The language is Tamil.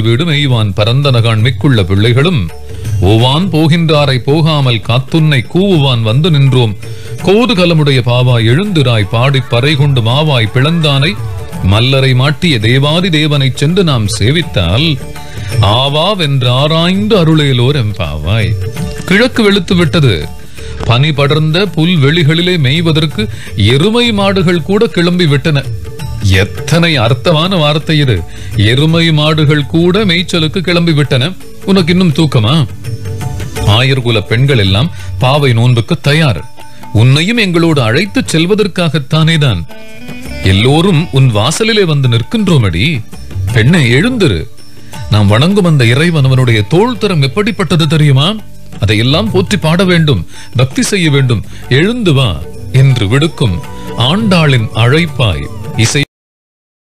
வீடு மெய்வான் பரந்தனகான் மிக்குள்ள பிள்ளைகளும் ஓவான் போகின்றாரை போகாமல் காத்துன்னை கூவுவான் வந்து நின்றோம் கோதுகலமுடைய பாவாய் எழுந்திராய் பாடிப் பறை கொண்டு மாவாய் பிளந்தானை மல்லரை மாட்டிய தேவாதி தேவனைச் சென்று நாம் சேவித்தால் ஆவா வென்று ஆராய்ந்து அருளேலோர் எம்பாவாய் கிழக்கு வெளுத்து விட்டது பனி படர்ந்த புல் வெளிகளிலே மேய்வதற்கு எருமை மாடுகள் கூட கிளம்பி விட்டன எத்தனை அர்த்தமான வார்த்தை இது எருமை மாடுகள் கூட மேய்ச்சலுக்கு கிளம்பி விட்டன உனக்கு இன்னும் தூக்கமா ஆயர்குல பெண்கள் எல்லாம் பாவை நோன்புக்கு தயார் உன்னையும் எங்களோடு அழைத்துச் செல்வதற்காகத்தானே தான் எல்லோரும் உன் வாசலிலே வந்து நிற்கின்றோமடி பெண்ணை எழுந்திரு நாம் வணங்கும் அந்த இறைவன் அவனுடைய தோள் தரம் எப்படிப்பட்டது தெரியுமா அதையெல்லாம் போற்றி பாட வேண்டும் பக்தி செய்ய வேண்டும் எழுந்து வா என்று விடுக்கும் ஆண்டாளின் அழைப்பாய் இசை